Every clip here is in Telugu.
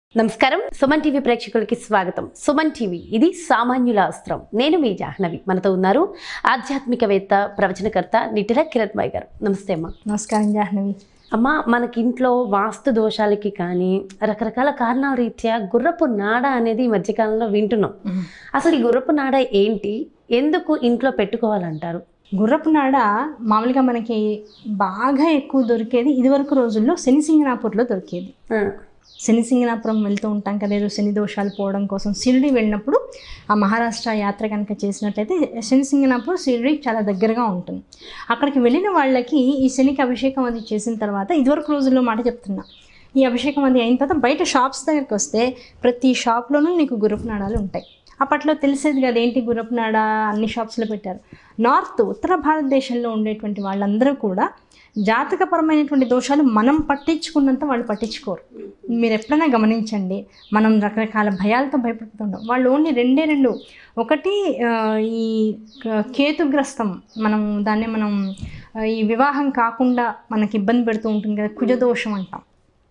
నమస్కారం సుమన్ టీవీ ప్రేక్షకులకి స్వాగతం సుమన్ టీవీ ఇది సామాన్యుల అస్త్రం నేను మీ జాహ్నవి మనతో ఉన్నారు ఆధ్యాత్మికవేత్త ప్రవచనకర్త నిటిల కిరణ్మయ్య గారు నమస్తే అమ్మా నమస్కారం జాహ్నవి అమ్మ మనకి ఇంట్లో వాస్తు దోషాలకి కానీ రకరకాల కారణాల రీత్యా గుర్రపు నాడ అనేది ఈ మధ్యకాలంలో వింటున్నాం అసలు ఈ గుర్రపు నాడ ఏంటి ఎందుకు ఇంట్లో పెట్టుకోవాలంటారు గుర్రపు నాడ మామూలుగా మనకి బాగా ఎక్కువ దొరికేది ఇదివరకు రోజుల్లో శనిసింగనాపూర్లో దొరికేది ఆ, శనిసింగనాపురం వెళ్తూ ఉంటాం కదా ఏదో శని దోషాలు పోవడం కోసం షిరిడి వెళ్ళినప్పుడు ఆ మహారాష్ట్ర యాత్ర కనుక చేసినట్లయితే శనిసింగనాపూర్ షిరిడి చాలా దగ్గరగా ఉంటుంది అక్కడికి వెళ్ళిన వాళ్ళకి ఈ శనికి అభిషేకం అది చేసిన తర్వాత ఇదివరకు రోజుల్లో మాట చెప్తున్నా ఈ అభిషేకం అది అయిన తర్వాత బయట షాప్స్ దగ్గరికి వస్తే ప్రతి షాప్లోనూ నీకు గుర్రపు నాడాలు ఉంటాయి అప్పట్లో తెలిసేది కదా ఏంటి గుర్రపు నాడ అన్ని షాప్స్లో పెట్టారు నార్త్ ఉత్తర భారతదేశంలో ఉండేటువంటి వాళ్ళందరూ కూడా జాతకపరమైనటువంటి దోషాలు మనం పట్టించుకున్నంత వాళ్ళు పట్టించుకోరు మీరు ఎప్పుడైనా గమనించండి మనం రకరకాల భయాలతో భయపడుతుంటాం వాళ్ళు ఓన్లీ రెండే రెండు ఒకటి ఆ, ఈ క- కేతుగ్రస్తం మనం దాన్ని మనం ఆ, ఈ వివాహం కాకుండా మనకి ఇబ్బంది పెడుతూ ఉంటుంది కదా కుజదోషం అంటాం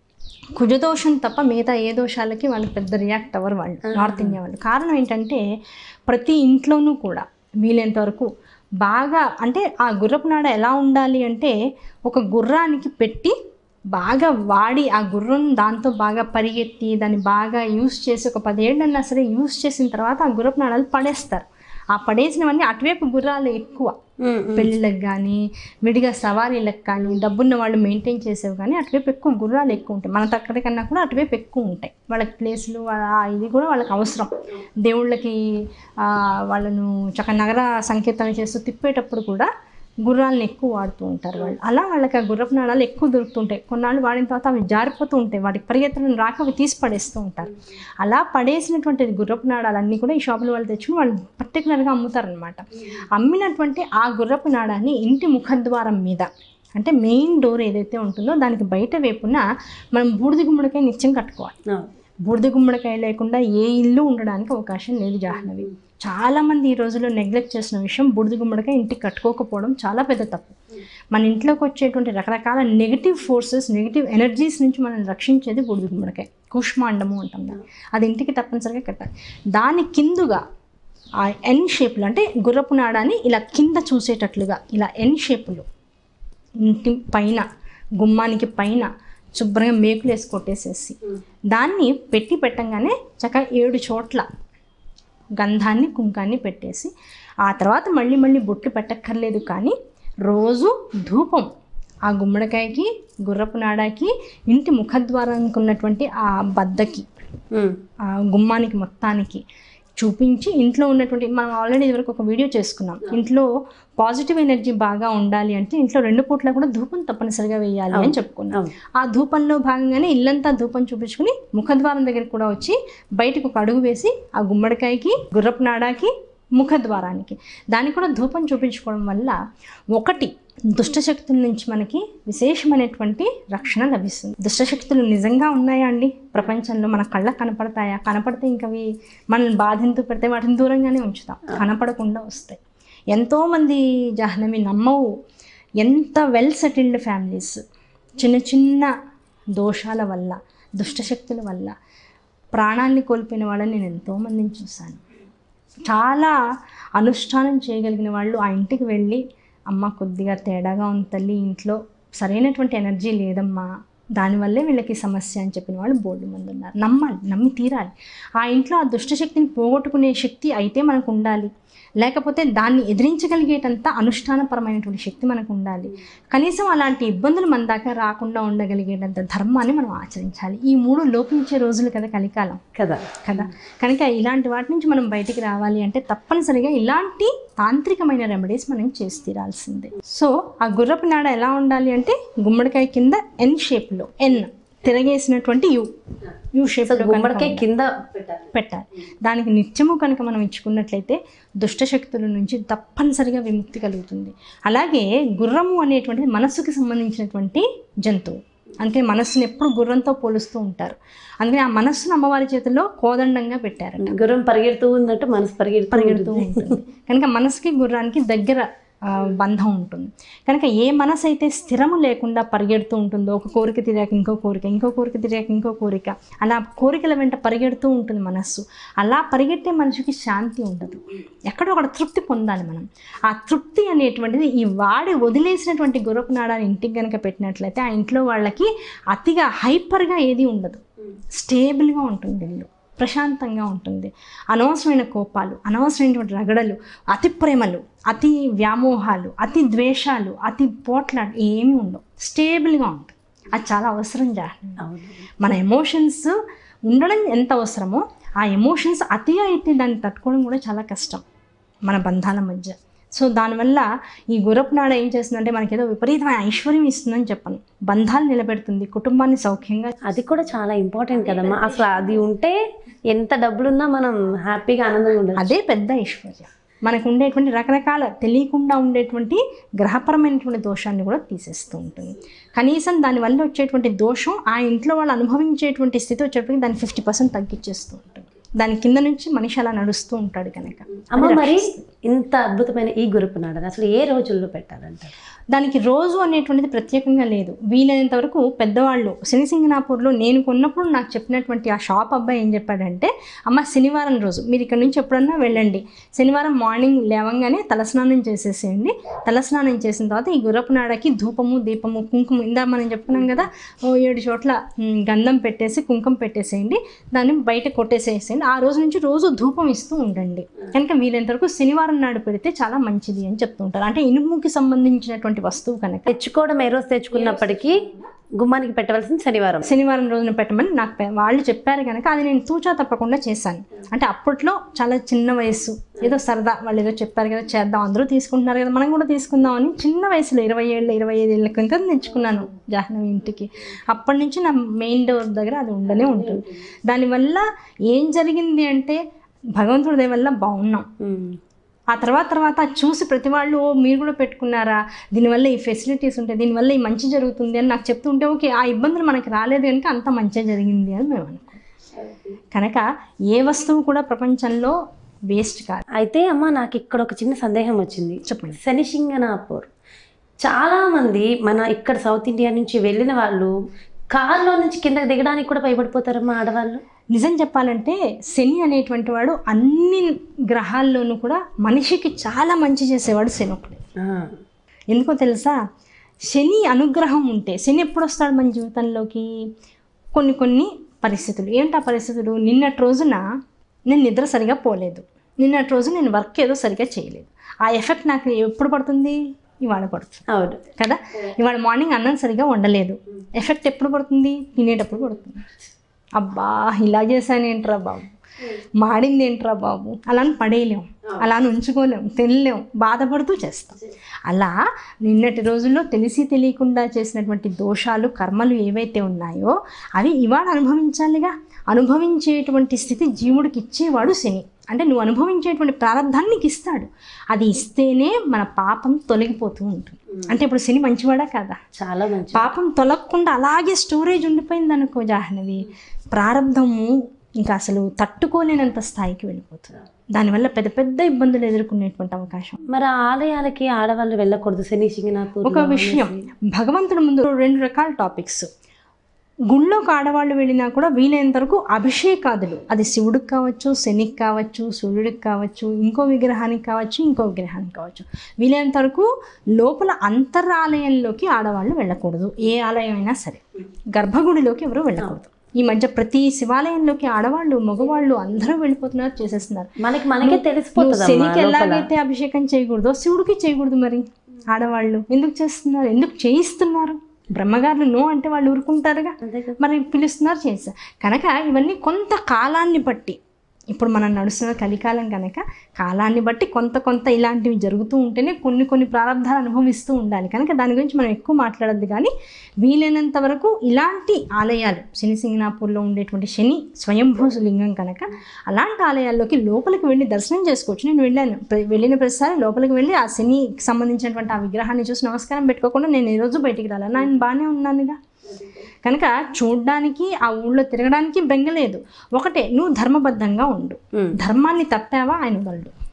కుజదోషం తప్ప మిగతా ఏ దోషాలకి వాళ్ళు పెద్ద రియాక్ట్ అవ్వరు వాళ్ళు నార్త్ ఇండియా వాళ్ళు కారణం ఏంటంటే ప్రతి ఇంట్లోనూ కూడా వీలైనంత వరకు బాగా అంటే ఆ గుర్రపు నాడ ఎలా ఉండాలి అంటే ఒక గుర్రానికి పెట్టి బాగా వాడి ఆ గుర్రం దాంతో బాగా పరిగెత్తి దాన్ని బాగా యూస్ చేసి ఒక పదేళ్ళన్నా సరే యూస్ చేసిన తర్వాత ఆ గుర్రపు నాడాలు పడేస్తారు ఆ పడేసినవన్నీ అటువైపు గుర్రాలు ఎక్కువ ఉమ్, ఉమ్. పెళ్ళిళ్ళకి కానీ విడిగా సవారీలకు కానీ డబ్బున్న వాళ్ళు మెయింటైన్ చేసేవి కానీ అటువైపు ఎక్కువ గుర్రాలు ఎక్కువ ఉంటాయి మన తక్కడి కన్నా కూడా అటువైపు ఎక్కువ ఉంటాయి వాళ్ళకి ప్లేసులు ఆ ఇది కూడా వాళ్ళకి అవసరం దేవుళ్ళకి ఆ, వాళ్ళను చక్క నగర సంకీర్తన చేస్తూ తిప్పేటప్పుడు కూడా గుర్రాలను ఎక్కువ వాడుతూ ఉంటారు వాళ్ళు అలా వాళ్ళకి ఆ గుర్రపు నాళాలు ఎక్కువ దొరుకుతుంటాయి కొన్నాళ్ళు వాడిన తర్వాత అవి జారిపోతూ ఉంటాయి వాటికి పరిగెత్తడం రాక అవి తీసి పడేస్తూ ఉంటారు అలా పడేసినటువంటి గుర్రపు నాడాలన్నీ కూడా ఈ షాపుల వాళ్ళు తెచ్చుకుని వాళ్ళు పర్టికులర్గా అమ్ముతారనమాట అమ్మినటువంటి ఆ గుర్రపు నాడాన్ని ఇంటి ముఖద్వారం మీద అంటే మెయిన్ డోర్ ఏదైతే ఉంటుందో దానికి బయట వైపున మనం బూడిద గుమ్మడికాయ నిత్యం కట్టుకోవాలి ఆ, బూడిద గుమ్మడికాయ లేకుండా ఏ ఇల్లు ఉండడానికి అవకాశం లేదు జాహ్నవి చాలామంది ఈ రోజుల్లో నెగ్లెక్ట్ చేసిన విషయం బూడిద గుమ్మడికాయ ఇంటికి కట్టుకోకపోవడం చాలా పెద్ద తప్పు మన ఇంట్లోకి వచ్చేటువంటి రకరకాల నెగిటివ్ ఫోర్సెస్ నెగిటివ్ ఎనర్జీస్ నుంచి మనం రక్షించేది బూడిద గుమ్మడికాయ కుష్మాండము అంటాం దాన్ని అది ఇంటికి తప్పనిసరిగా కట్టాలి దాని కిందుగా ఆ ఎన్ షేప్లో అంటే గుర్రపు నాడాన్ని ఇలా కింద చూసేటట్లుగా ఇలా ఎన్ షేపులో ఇంటి పైన గుమ్మానికి పైన శుభ్రంగా మేకులు వేసి కొట్టేసేసి దాన్ని పెట్టి పెట్టంగానే చక్కగా ఏడు చోట్ల గంధాన్ని కుంకాన్ని పెట్టేసి ఆ తర్వాత మళ్ళీ మళ్ళీ బొట్లు పెట్టక్కర్లేదు కానీ రోజు ధూపం ఆ గుమ్మడికాయకి గుర్రపు నాడాకి ఇంటి ముఖద్వారానికి ఉన్నటువంటి ఆ బద్దకి ఉమ్, ఆ గుమ్మానికి మొత్తానికి చూపించి ఇంట్లో ఉన్నటువంటి మనం ఆల్రెడీ ఇదివరకు ఒక వీడియో చేసుకున్నాం ఇంట్లో పాజిటివ్ ఎనర్జీ బాగా ఉండాలి అంటే ఇంట్లో రెండు పూట్ల కూడా ధూపం తప్పనిసరిగా వేయాలి అని చెప్పుకున్నాం అవును. ఆ ధూపంలో భాగంగానే ఇల్లంతా ధూపం చూపించుకుని ముఖద్వారం దగ్గరికి కూడా వచ్చి బయటకు ఒక అడుగు వేసి ఆ గుమ్మడికాయకి గుర్రపు నాడాకి ముఖద్వారానికి దానికి కూడా ధూపం చూపించుకోవడం వల్ల ఒకటి దుష్టశక్తుల నుంచి మనకి విశేషమైనటువంటి రక్షణ లభిస్తుంది దుష్టశక్తులు నిజంగా ఉన్నాయా అండి ప్రపంచంలో మన కళ్ళకు కనపడతాయా కనపడితే ఇంకా అవి మనల్ని బాధింతూ పెడితే వాటిని దూరంగానే ఉంచుతాం కనపడకుండా వస్తాయి ఎంతోమంది జాహ్నవి నమ్మవు ఎంత వెల్ సెటిల్డ్ ఫ్యామిలీస్ చిన్న చిన్న దోషాల వల్ల దుష్టశక్తుల వల్ల ప్రాణాన్ని కోల్పోయిన వాళ్ళని నేను ఎంతోమందిని చూశాను చాలా అనుష్ఠానం చేయగలిగిన వాళ్ళు ఆ ఇంటికి వెళ్ళి అమ్మ కొద్దిగా తేడాగా ఉంది తల్లి ఇంట్లో సరైనటువంటి ఎనర్జీ లేదమ్మా దానివల్లే వీళ్ళకి సమస్య అని చెప్పిన వాళ్ళు బోర్డు మంది ఉన్నారు నమ్మాలి నమ్మి తీరాలి ఆ ఇంట్లో ఆ దుష్టశక్తిని పోగొట్టుకునే శక్తి అయితే మనకు ఉండాలి లేకపోతే దాన్ని ఎదిరించగలిగేటంత అనుష్ఠానపరమైనటువంటి శక్తి మనకు ఉండాలి కనీసం అలాంటి ఇబ్బందులు మన దాకా రాకుండా ఉండగలిగేటంత ధర్మాన్ని మనం ఆచరించాలి ఈ మూడు లోపించే రోజులు కదా కలికాలం కదా కదా కనుక ఇలాంటి వాటి నుంచి మనం బయటికి రావాలి అంటే తప్పనిసరిగా ఇలాంటి తాంత్రికమైన రెమెడీస్ మనం చేసి తీరాల్సిందే సో ఆ గుర్రపు నాడ ఎలా ఉండాలి అంటే గుమ్మడికాయ కింద ఎన్ షేప్లో ఎన్ తిరగేసినటువంటి యు యు సో షేప్లో గుమ్మడికాయ కింద పెట్టాలి పెట్టాలి దానికి నిత్యము కనుక మనం ఇచ్చుకున్నట్లయితే దుష్టశక్తుల నుంచి తప్పనిసరిగా విముక్తి కలుగుతుంది అలాగే గుర్రము అనేటువంటిది మనస్సుకి సంబంధించినటువంటి జంతువు అందుకే మనస్సుని ఎప్పుడు గుర్రంతో పోలుస్తూ ఉంటారు అందుకని ఆ మనస్సును అమ్మవారి చేతిలో కోదండంగా పెట్టారట గుర్రం పరిగెడుతూ ఉన్నట్టు మనసు పరిగెడుతూ పరిగెడుతూ ఉంటుంది. ఉంటుంది కనుక మనసుకి గుర్రానికి దగ్గర ఆ, బంధం ఉంటుంది కనుక ఏ మనసు అయితే స్థిరము లేకుండా పరిగెడుతూ ఉంటుందో ఒక కోరిక తిరిగాక ఇంకో కోరిక ఇంకో కోరిక తిరిగాక ఇంకో కోరిక అలా కోరికల వెంట పరిగెడుతూ ఉంటుంది మనస్సు అలా పరిగెట్టే మనిషికి శాంతి ఉండదు ఎక్కడో ఒక తృప్తి పొందాలి మనం ఆ తృప్తి అనేటువంటిది ఈ వాడి వదిలేసినటువంటి గుర్రపు నాడాన్ని ఇంటికి కనుక పెట్టినట్లయితే ఆ ఇంట్లో వాళ్ళకి అతిగా హైపర్గా ఏది ఉండదు స్టేబుల్గా ఉంటుంది ఇల్లు ప్రశాంతంగా ఉంటుంది అనవసరమైన కోపాలు అనవసరమైనటువంటి రగడలు అతి ప్రేమలు అతి వ్యామోహాలు అతి ద్వేషాలు అతి పోట్లాడు ఏమీ ఉండవు స్టేబుల్గా ఉంటుంది అది చాలా అవసరం జాహ్నవి అవును మన ఎమోషన్స్ ఉండడం ఎంత అవసరమో ఆ ఎమోషన్స్ అతిగా అయితే దాన్ని తట్టుకోవడం కూడా చాలా కష్టం మన బంధాల మధ్య సో దానివల్ల ఈ గుర్రపు నాడ ఏం చేస్తుందంటే మనకి ఏదో విపరీతమైన ఐశ్వర్యం ఇస్తుందని చెప్పను బంధాలు నిలబెడుతుంది కుటుంబాన్ని సౌఖ్యంగా అది కూడా చాలా ఇంపార్టెంట్ కదమ్మా అసలు అది ఉంటే ఎంత డబ్బులున్నా మనం హ్యాపీగా ఆనందంగా ఉండదు అదే పెద్ద ఐశ్వర్యం మనకు ఉండేటువంటి రకరకాల తెలియకుండా ఉండేటువంటి గ్రహపరమైనటువంటి దోషాన్ని కూడా తీసేస్తూ ఉంటుంది కనీసం దానివల్ల వచ్చేటువంటి దోషం ఆ ఇంట్లో వాళ్ళు అనుభవించేటువంటి స్థితి వచ్చేటప్పటికి దాన్ని ఫిఫ్టీ పర్సెంట్ తగ్గించేస్తూ ఉంటుంది దాని కింద నుంచి మనిషి అలా నడుస్తూ ఉంటాడు కనుక అమ్మ మరి ఇంత అద్భుతమైన ఈ గురుపు నాడని అసలు ఏ రోజుల్లో పెట్టాలంటారు దానికి రోజు అనేటువంటిది ప్రత్యేకంగా లేదు వీలైనంత వరకు పెద్దవాళ్ళు శనిసింగనాపూర్లో నేను కొన్నప్పుడు నాకు చెప్పినటువంటి ఆ షాప్ అబ్బాయి ఏం చెప్పాడంటే అమ్మ శనివారం రోజు మీరు ఇక్కడ నుంచి ఎప్పుడన్నా వెళ్ళండి శనివారం మార్నింగ్ లేవంగానే తలస్నానం చేసేసేయండి తలస్నానం చేసిన తర్వాత ఈ గుర్రపు నాడకి ధూపము దీపము కుంకుమ ఇందా మనం చెప్పుకున్నాం కదా ఓ ఏడు చోట్ల మ్, గంధం పెట్టేసి కుంకుమ పెట్టేసేయండి దాన్ని బయట కొట్టేసేసేయండి ఆ రోజు నుంచి రోజు ధూపం ఇస్తూ ఉండండి కనుక వీలైనంత వరకు శనివారం నాడు పెడితే చాలా మంచిది అని చెప్తుంటారు అంటే ఇనుముకి సంబంధించినటువంటి వస్తువు కనుక తెచ్చుకోవడం ఏ రోజు తెచ్చుకున్నప్పటికీ గుమ్మానికి పెట్టవలసింది శనివారం శనివారం రోజున పెట్టమని నాకు పె- వాళ్ళు చెప్పారు కనుక అది నేను తూచా తప్పకుండా చేశాను అంటే అప్పట్లో చాలా చిన్న వయసు ఏదో సరదా వాళ్ళు ఏదో చెప్పారు కదా చేద్దాం అందరూ తీసుకుంటున్నారు కదా మనం కూడా తీసుకుందాం అని చిన్న వయసులో ఇరవై ఏళ్ళు ఇరవై ఐదు ఏళ్ళ క్రితం తెచ్చుకున్నాను జాహ్నవి ఇంటికి అప్పటి నుంచి నా మెయిన్ డోర్ దగ్గర అది ఉండనే ఉంటుంది దానివల్ల ఏం జరిగింది అంటే భగవంతుడి దయ వల్ల బాగున్నాం ఉమ్. ఆ తర్వాత తర్వాత అది చూసి ప్రతి వాళ్ళు "ఓ, మీరు కూడా పెట్టుకున్నారా దీనివల్ల ఈ ఫెసిలిటీస్ ఉంటాయి దీనివల్ల ఈ మంచి జరుగుతుంది అని నాకు చెప్తుంటే ఓకే ఆ ఇబ్బందులు మనకి రాలేదు కనుక అంత మంచిగా జరిగింది అని మేము అనుకుంటాం కనుక ఏ వస్తువు కూడా ప్రపంచంలో వేస్ట్ కాదు అయితే అమ్మ నాకు ఇక్కడ ఒక చిన్న సందేహం వచ్చింది చెప్పండి శనిశింగనాపూర్ చాలా మంది మన ఇక్కడ సౌత్ ఇండియా నుంచి వెళ్ళిన వాళ్ళు కార్లో నుంచి కిందకి దిగడానికి కూడా భయపడిపోతారమ్మా ఆడవాళ్ళు నిజం చెప్పాలంటే శని అనేటువంటి వాడు అన్ని గ్రహాల్లోనూ కూడా మనిషికి చాలా మంచి చేసేవాడు శని ఒకడే ఎందుకో తెలుసా శని అనుగ్రహం ఉంటే శని ఎప్పుడు వస్తాడు మన జీవితంలోకి కొన్ని కొన్ని పరిస్థితులు ఏంటి ఆ పరిస్థితులు నిన్నటి రోజున నేను నిద్ర సరిగా పోలేదు నిన్నటి రోజు నేను వర్క్ ఏదో సరిగా చేయలేదు ఆ ఎఫెక్ట్ నాకు ఎప్పుడు పడుతుంది ఇవాళ పడుతుంది అవును కదా ఇవాళ మార్నింగ్ అన్నం సరిగా వండలేదు ఎఫెక్ట్ ఎప్పుడు పడుతుంది తినేటప్పుడు పడుతుంది అబ్బా ఇలా చేశానేంట్రా బాబు మాడింది ఏంట్రా బాబు అలా అని పడేయలేం అలా అని ఉంచుకోలేం తినలేం బాధపడుతూ చేస్తాం అలా నిన్నటి రోజుల్లో తెలిసి తెలియకుండా చేసినటువంటి దోషాలు కర్మలు ఏవైతే ఉన్నాయో అవి ఇవాళ అనుభవించాలిగా అనుభవించేటువంటి స్థితి జీవుడికి ఇచ్చేవాడు శని అంటే నువ్వు అనుభవించేటువంటి ప్రారంధాన్ని నీకు ఇస్తాడు అది ఇస్తేనే మన పాపం తొలగిపోతూ ఉంటుంది అంటే ఇప్పుడు శని మంచివాడా కాదా చాలా మంచి పాపం తొలగకుండా అలాగే స్టోరేజ్ ఉండిపోయింది అనుకో జాహ్నవి ప్రారంధము ఇంకా అసలు తట్టుకోలేనంత స్థాయికి వెళ్ళిపోతుంది దానివల్ల పెద్ద పెద్ద ఇబ్బందులు ఎదుర్కొనేటువంటి అవకాశం మరి ఆ ఆలయాలకి ఆడవాళ్ళు వెళ్ళకూడదు శనిశింగనాపూర్ ఒక విషయం భగవంతుడి ముందు రెండు రకాల టాపిక్స్ గుళ్ళోకి ఆడవాళ్ళు వెళ్ళినా కూడా వీలైనంత వరకు అభిషేకాదులు అది శివుడికి కావచ్చు శనికి కావచ్చు సూర్యుడికి కావచ్చు ఇంకో విగ్రహానికి కావచ్చు ఇంకో విగ్రహానికి కావచ్చు వీలైనంత వరకు లోపల అంతరాలయంలోకి ఆడవాళ్ళు వెళ్ళకూడదు ఏ ఆలయం అయినా సరే గర్భగుడిలోకి ఎవరు వెళ్ళకూడదు ఈ మధ్య ప్రతి శివాలయంలోకి ఆడవాళ్ళు మగవాళ్ళు అందరూ వెళ్ళిపోతున్నారు చేసేస్తున్నారు మనకి మనకే నువ్వు తెలిసిపోతుంది శనికి ఎలాగైతే అభిషేకం చేయకూడదో శివుడికి చేయకూడదు మరి ఆడవాళ్ళు ఎందుకు చేస్తున్నారు ఎందుకు చేయిస్తున్నారు బ్రహ్మగారులు నో అంటే వాళ్ళు ఊరుకుంటారుగా మరి పిలుస్తున్నారు చేస్తారు కనుక ఇవన్నీ కొంత కాలాన్ని బట్టి ఇప్పుడు మనం నడుస్తున్న కలికాలం కనుక కాలాన్ని బట్టి కొంత కొంత ఇలాంటివి జరుగుతూ ఉంటేనే కొన్ని కొన్ని ప్రారంధాలు అనుభవిస్తూ ఉండాలి కనుక దాని గురించి మనం ఎక్కువ మాట్లాడద్దు కానీ వీలైనంత వరకు ఇలాంటి ఆలయాలు శని సింగనాపూర్లో ఉండేటువంటి శని స్వయంభూ లింగం కనుక అలాంటి ఆలయాల్లోకి లోపలికి వెళ్ళి దర్శనం చేసుకోవచ్చు నేను వెళ్ళాను ప్ర- వెళ్ళిన ప్రతిసారి లోపలికి వెళ్ళి ఆ శనికి సంబంధించినటువంటి ఆ విగ్రహాన్ని చూసి నమస్కారం పెట్టుకోకుండా నేను ఈ రోజు బయటికి రాలేదు నేను బాగానే ఉన్నానుగా కనుక చూడ్డానికి ఆ ఊళ్ళో తిరగడానికి బెంగలేదు ఒకటే నువ్వు ధర్మబద్ధంగా ఉండు ఉమ్. ధర్మాన్ని తప్పావా ఆయన వదలడు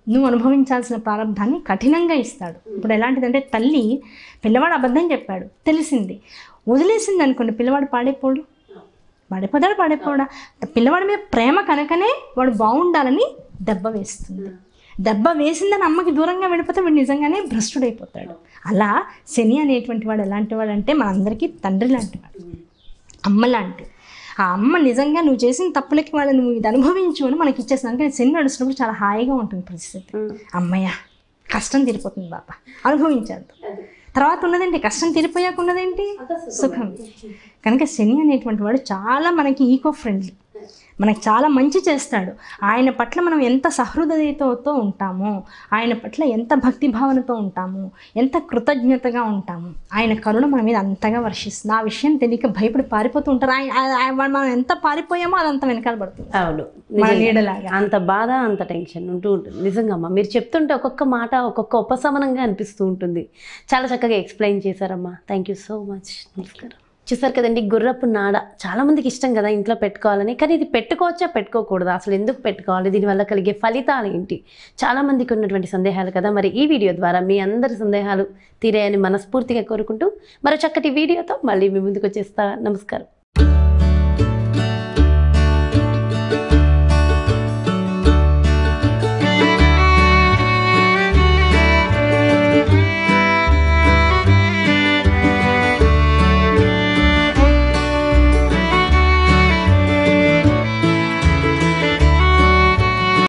నువ్వు అనుభవించాల్సిన ప్రారంభాన్ని కఠినంగా ఇస్తాడు ఇప్పుడు ఎలాంటిదంటే తల్లి పిల్లవాడు అబద్ధం చెప్పాడు తెలిసింది వదిలేసింది అనుకోండి పిల్లవాడు పాడైపోడు పాడైపోతాడు పాడైపోడా పిల్లవాడి మీద ప్రేమ కనుకనే వాడు బాగుండాలని దెబ్బ వేస్తుంది దెబ్బ వేసిందని అమ్మకి దూరంగా వెళ్ళిపోతే వీడు నిజంగానే భ్రష్టుడైపోతాడు అలా శని అనేటువంటి వాడు ఎలాంటి వాడు అంటే మనందరికీ తండ్రి లాంటి వాడు అమ్మ లాంటి ఆ అమ్మ నిజంగా నువ్వు చేసిన తప్పులకి వాళ్ళు నువ్వు ఇది అనుభవించు అని మనకి ఇచ్చేస్తాను కానీ శని నడుస్తున్నప్పుడు చాలా హాయిగా ఉంటుంది పరిస్థితి అమ్మయ్య కష్టం తీరిపోతుంది బాబా అనుభవించారు తర్వాత ఉన్నదేంటి కష్టం తీరిపోయాక ఉన్నదేంటి సుఖం కనుక శని అనేటువంటి వాడు చాలా మనకి ఈకో ఫ్రెండ్లీ మనకి చాలా మంచి చేస్తాడు ఆయన పట్ల మనం ఎంత సహృదయతతో ఉంటామో ఆయన పట్ల ఎంత భక్తి భావనతో ఉంటాము ఎంత కృతజ్ఞతగా ఉంటాము ఆయన కరుణ మన మీద అంతగా వర్షిస్తుంది ఆ విషయం తెలియక భయపడి పారిపోతూ ఉంటారు ఆయన ఆయన- ఆయన- మనం ఎంత పారిపోయామో అదంతా వెనకాల పడుతుంది అవును మన నిజంగా. నీడలాగా అంత బాధ అంత టెన్షన్ ఉంటూ ఉంటుంది నిజంగా అమ్మా మీరు చెప్తుంటే ఒక్కొక్క మాట ఒక్కొక్క ఉపశమనంగా అనిపిస్తూ ఉంటుంది చాలా చక్కగా ఎక్స్ప్లెయిన్ చేశారమ్మా థ్యాంక్ యూ సో మచ్ నమస్కారం చూసారు కదండి గుర్రపు నాడ చాలా మందికి ఇష్టం కదా ఇంట్లో పెట్టుకోవాలని కానీ ఇది పెట్టుకోవచ్చా పెట్టుకోకూడదా అసలు ఎందుకు పెట్టుకోవాలి దీనివల్ల కలిగే ఫలితాలు ఏంటి చాలా మందికి ఉన్నటువంటి సందేహాలు కదా మరి ఈ వీడియో ద్వారా మీ అందరి సందేహాలు తీరాయని మనస్ఫూర్తిగా కోరుకుంటూ మరో చక్కటి వీడియోతో మళ్ళీ మీ ముందుకు వచ్చేస్తా నమస్కారం